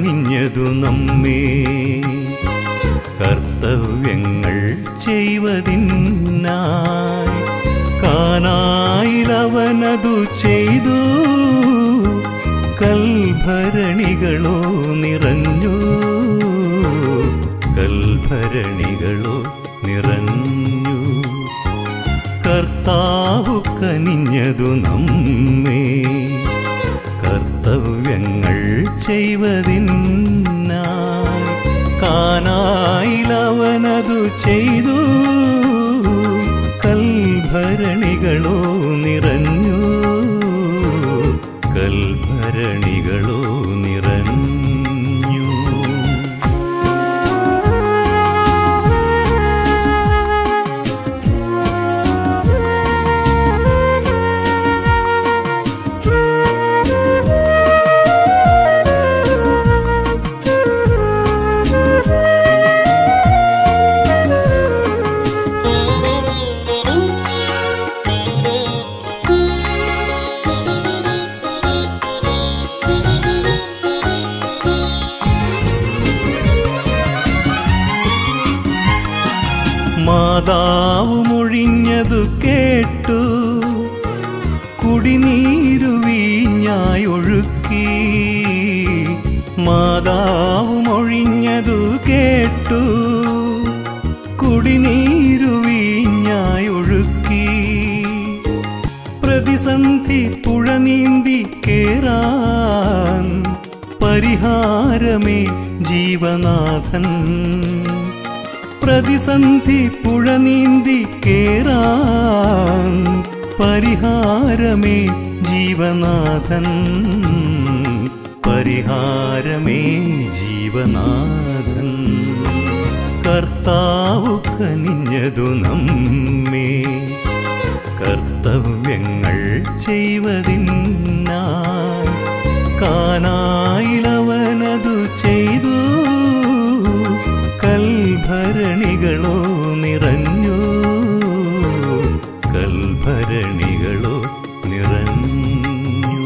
കനിഞ്ഞതു നമ്മേ കർത്തവ്യങ്ങൾ ചെയ്വതിനായി കാനായിലവനതു ചെയ്തു കൽഭരണികളോ നിറഞ്ഞു കൽഭരണികളോ നിറഞ്ഞു കർത്താവു കനിഞ്ഞതു നമ്മേ കർത്തവ്യങ്ങൾ ചെയ്വതിനായി കാനായിലവനതു ചെയ്തു കൽഭരണികളോ നിറഞ്ഞു കൽഭരണികളോ നിറഞ്ഞു മാതാവ് മൊഴിഞ്ഞതു കേട്ടു കുടിനീരു വീഞ്ഞായി ഒഴുക്കി മാതാവ് മൊഴിഞ്ഞതു കേട്ടു കുടിനീരു വീഞ്ഞായി ഒഴുക്കി പ്രതിസന്ധി പുഴ നീന്തി കേറാൻ പരിഹാരമേ ജീവനാഥൻ പ്രതിസന്ധി പുഴ നീന്തി കേറാൻ പരിഹാരമേ ജീവനാഥൻ പരിഹാരമേ ജീവനാഥൻ കർത്താവു കനിഞ്ഞതു നമ്മേ കർത്തവ്യങ്ങൾ ചെയ്വതിനായി കാനായിലവനതു ചെയ്തു കൽഭരണികളോ നിറഞ്ഞു കൽഭരണികളോ നിറഞ്ഞു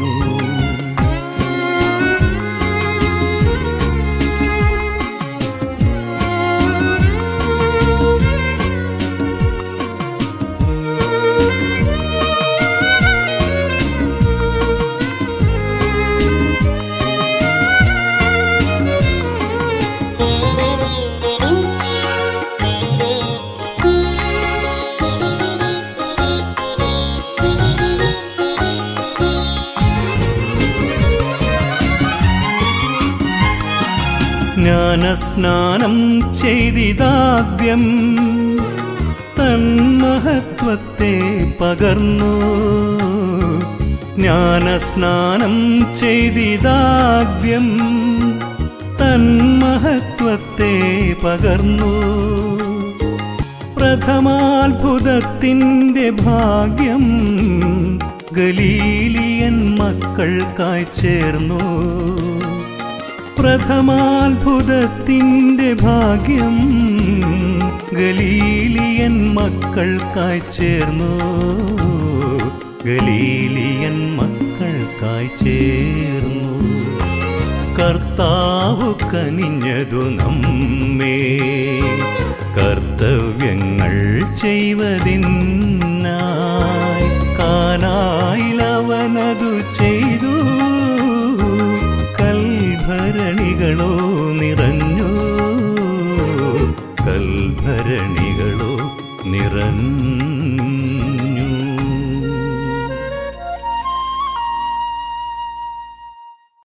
ജ്ഞാനസ്നാനം ചെയ്തിതാദ്യം തന്മഹത്വത്തെ പകർന്നു ജ്ഞാനസ്നാനം ചെയ്തിതാദ്യം തന്മഹത്വത്തെ പകർന്നു പ്രഥമാത്ഭുതത്തിൻ്റെ ഭാഗ്യം ഗലീലിയൻ മക്കൾക്കായി ചേർന്നു പ്രഥമാത്ഭുതത്തിൻ്റെ ഭാഗ്യം ഗലീലിയൻ മക്കൾക്കായി ചേർന്നു ഗലീലിയൻ മക്കൾക്കായി ചേർന്നു കർത്താവു കനിഞ്ഞതു നമ്മേ കർത്തവ്യങ്ങൾ ചെയ്വതിനായി കാനായിലവനതു ചെയ്തു കൽഭരണികളോ നിറഞ്ഞു കൽഭരണികളോ നിറഞ്ഞു